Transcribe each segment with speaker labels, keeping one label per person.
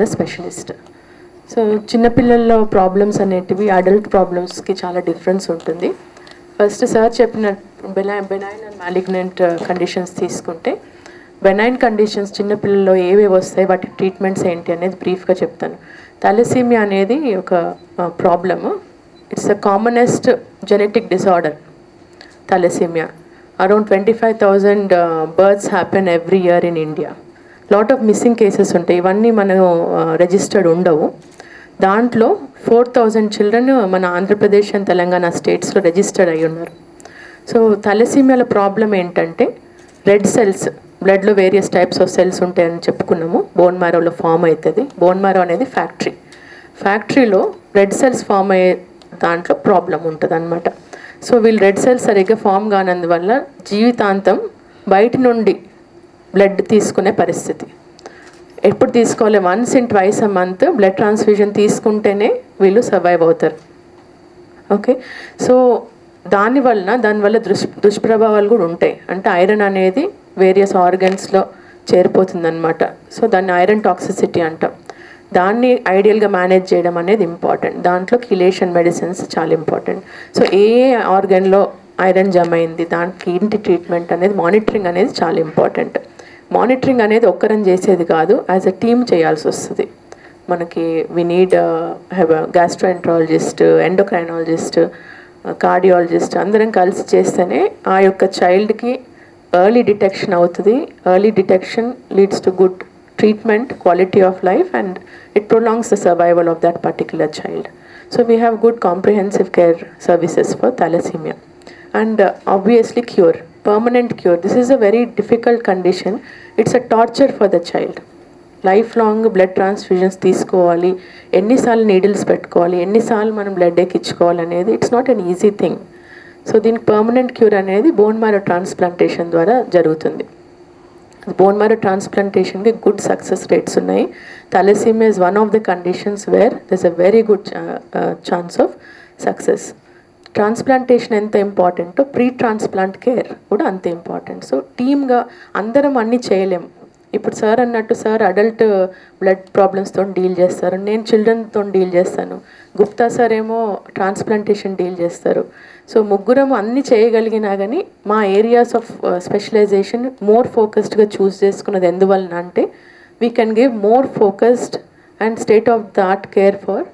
Speaker 1: Disorder specialist so చిన్నపిల్లల్లో problems అనేటివి adult ప్రాబ్లమ్స్కి చాలా డిఫరెన్స్ ఉంటుంది ఫస్ట్ సార్ చెప్పిన benign benign and malignant conditions తీసుకుంటే బెనైన్ కండిషన్స్ చిన్నపిల్లల్లో ఏవేవి వస్తాయి వాటి ట్రీట్మెంట్స్ ఏంటి అనేది బ్రీఫ్గా చెప్తాను థాలసీమియా అనేది ఒక problem it's the commonest genetic disorder thalassaemia around twenty five thousand births happen every year in India lot of missing cases ఉంటాయి ఇవన్నీ మనం రిజిస్టర్డ్ ఉండవు దాంట్లో ఫోర్ థౌజండ్ చిల్డ్రన్ మన ఆంధ్రప్రదేశ్ అండ్ తెలంగాణ స్టేట్స్లో రిజిస్టర్డ్ అయి ఉన్నారు సో థాలసీమియాల ప్రాబ్లం ఏంటంటే రెడ్ సెల్స్ బ్లడ్లో వేరియస్ టైప్స్ ఆఫ్ సెల్స్ ఉంటాయని చెప్పుకున్నాము బోన్ మ్యారోలో ఫామ్ అవుతుంది బోన్ మ్యారో అనేది ఫ్యాక్టరీ ఫ్యాక్టరీలో రెడ్ సెల్స్ ఫామ్ అయ్యే దాంట్లో ప్రాబ్లం ఉంటుంది అనమాట సో వీళ్ళు రెడ్ సెల్స్ సరిగ్గా ఫామ్ కానందువల్ల జీవితాంతం బయట నుండి బ్లడ్ తీసుకునే పరిస్థితి ఎప్పుడు తీసుకోవాలి once in twice a month blood transfusion తీసుకుంటేనే వీళ్ళు సర్వైవ్ అవుతారు ఓకే సో దానివల్ల దానివల్ల దుష్ దుష్ప్రభావాలు కూడా ఉంటాయి అంటే ఐరన్ అనేది వేరియస్ ఆర్గన్స్లో చేరిపోతుందన్నమాట సో దాన్ని ఐరన్ టాక్సిసిటీ అంటాం దాన్ని ఐడియల్గా మేనేజ్ చేయడం అనేది ఇంపార్టెంట్ దాంట్లో కిలేషన్ మెడిసిన్స్ చాలా ఇంపార్టెంట్ సో ఏ ఏ ఆర్గన్లో ఐరన్ జమ అయింది దానికి ఏంటి ట్రీట్మెంట్ అనేది మానిటరింగ్ అనేది చాలా ఇంపార్టెంట్ మానిటరింగ్ అనేది ఒక్కరం చేసేది కాదు యాజ్ అ టీమ్ చేయాల్సి వస్తుంది మనకి we need have gastroenterologist endocrinologist cardiologist అందరం కలిసి చేస్తేనే ఆ యొక్క చైల్డ్కి ఎర్లీ డిటెక్షన్ అవుతుంది early detection leads to good treatment quality of life and it prolongs the survival of that particular child so we have good comprehensive care services for thalassaemia and obviously cure permanent cure this is a very difficult condition it's a torture for the child life long blood transfusions తీసుకోవాలి ఎన్నిసార్లు needles పెట్టుకోవాలి ఎన్నిసార్లు మనం blood ఎక్కించుకోవాలి అనేది it's not an easy thing so దీనికి permanent cure అనేది bone marrow transplantation ద్వారా జరుగుతుంది బోన్ మ్యారో ట్రాన్స్ప్లాంటేషన్కి గుడ్ సక్సెస్ రేట్స్ ఉన్నాయి thalassaemia is one of the conditions where this a very good chance of success transplantation ఎంత ఇంపార్టెంటో pre transplant care కూడా అంతే ఇంపార్టెంట్ సో టీమ్గా అందరం అన్నీ చేయలేం ఇప్పుడు సార్ అన్నట్టు సార్ అడల్ట్ బ్లడ్ ప్రాబ్లమ్స్తో డీల్ చేస్తారు నేను చిల్డ్రన్తో డీల్ చేస్తాను గుప్తా సార్ ఏమో ట్రాన్స్ప్లాంటేషన్ డీల్ చేస్తారు సో ముగ్గురం అన్ని చేయగలిగినా కానీ మా ఏరియాస్ ఆఫ్ స్పెషలైజేషన్ మోర్ ఫోకస్డ్గా చూస్ చేసుకున్నది ఎందువలన అంటే we can give more focused and state of the art care for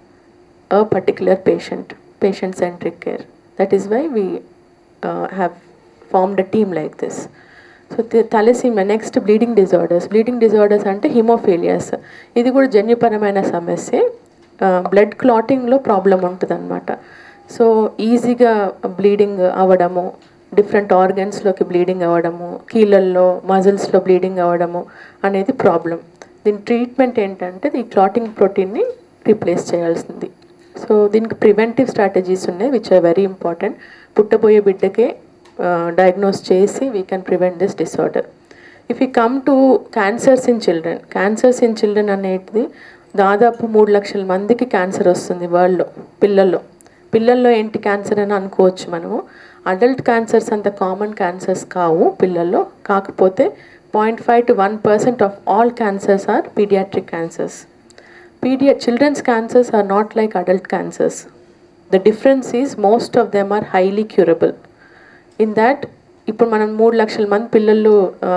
Speaker 1: a particular patient, patient centric care. That is why we uh, have formed a team like this. So thalassaemia next bleeding disorders bleeding disorders అంటే haemophilias ఇది కూడా జన్యుపరమైన సమస్య blood క్లాటింగ్లో problem ఉంటుంది అనమాట so ఈజీగా bleeding అవ్వడము different ఆర్గన్స్లోకి bleeding అవ్వడము కీళ్ళల్లో మజిల్స్లో బ్లీడింగ్ అవ్వడము అనేది ప్రాబ్లం దీని ట్రీట్మెంట్ ఏంటంటే ఈ క్లాటింగ్ ప్రోటీన్ని రీప్లేస్ చేయాల్సింది సో దీనికి ప్రివెంటివ్ స్ట్రాటజీస్ ఉన్నాయి విచ్ ఆర్ వెరీ ఇంపార్టెంట్ పుట్టబోయే బిడ్డకే డయాగ్నోస్ చేసి we can prevent this disorder if you come to cancers in children cancers in children అనేది దాదాపు మూడు లక్షల మందికి క్యాన్సర్ వస్తుంది వరల్డ్లో పిల్లల్లో పిల్లల్లో ఏంటి క్యాన్సర్ అని అనుకోవచ్చు మనము అడల్ట్ క్యాన్సర్స్ అంత కామన్ క్యాన్సర్స్ కావు పిల్లల్లో కాకపోతే point five to one percent of all cancers are paediatric cancers paedia children's cancers are not like adult cancers the difference is most of them are highly curable in that ఇప్పుడు మనం మూడు లక్షల మంది పిల్లలు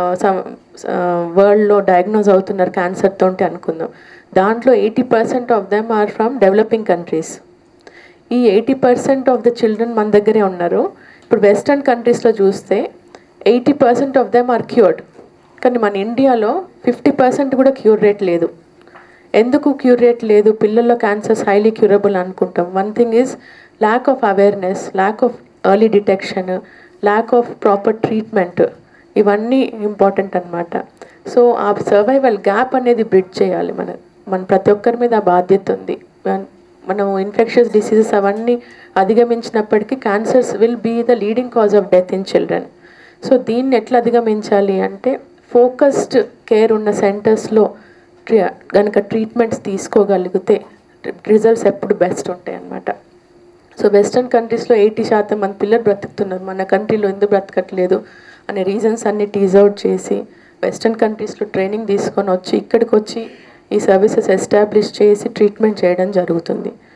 Speaker 1: వరల్డ్లో డయాగ్నోజ్ అవుతున్నారు క్యాన్సర్తో ఉంటే అనుకుందాం దాంట్లో eighty percent of them are from developing countries ఈ eighty percent of the children మన దగ్గరే ఉన్నారు ఇప్పుడు వెస్టర్న్ కంట్రీస్లో చూస్తే eighty percent of them are cured కానీ మన ఇండియాలో ఫిఫ్టీ పర్సెంట్ కూడా క్యూర్ రేట్ లేదు ఎందుకు క్యూర్ రేట్ లేదు పిల్లల్లో క్యాన్సర్స్ హైలీ క్యూరబుల్ అనుకుంటాం one thing is lack of awareness lack of early detection lack of proper treatment ఇవన్నీ ఇంపార్టెంట్ అనమాట సో ఆ సర్వైవల్ గ్యాప్ అనేది బ్రిడ్జ్ చేయాలి మన మన ప్రతి ఒక్కరి మీద ఆ బాధ్యత ఉంది మన- మనం ఇన్ఫెక్షన్స్ డిసీజెస్ అవన్నీ అధిగమించినప్పటికీ cancers will be the leading cause of death in children so దీన్ని ఎట్లా అధిగమించాలి అంటే ఫోకస్డ్ కేర్ ఉన్న సెంటర్స్లో కనుక ట్రీట్మెంట్స్ తీసుకోగలిగితే రిజల్ట్స్ ఎప్పుడు బెస్ట్ ఉంటాయి అన్నమాట సో వెస్ట్రన్ కంట్రీస్లో ఎయిటీ శాతం మంది పిల్లలు బ్రతుకుతున్నారు మన కంట్రీలో ఎందుకు బ్రతకట్లేదు అనే రీజన్స్ అన్ని టీజ్ అవుట్ చేసి వెస్ట్రన్ కంట్రీస్లో ట్రైనింగ్ తీసుకొని వచ్చి ఇక్కడికి వచ్చి ఈ సర్వీసెస్ ఎస్టాబ్లిష్ చేసి ట్రీట్మెంట్ చేయడం జరుగుతుంది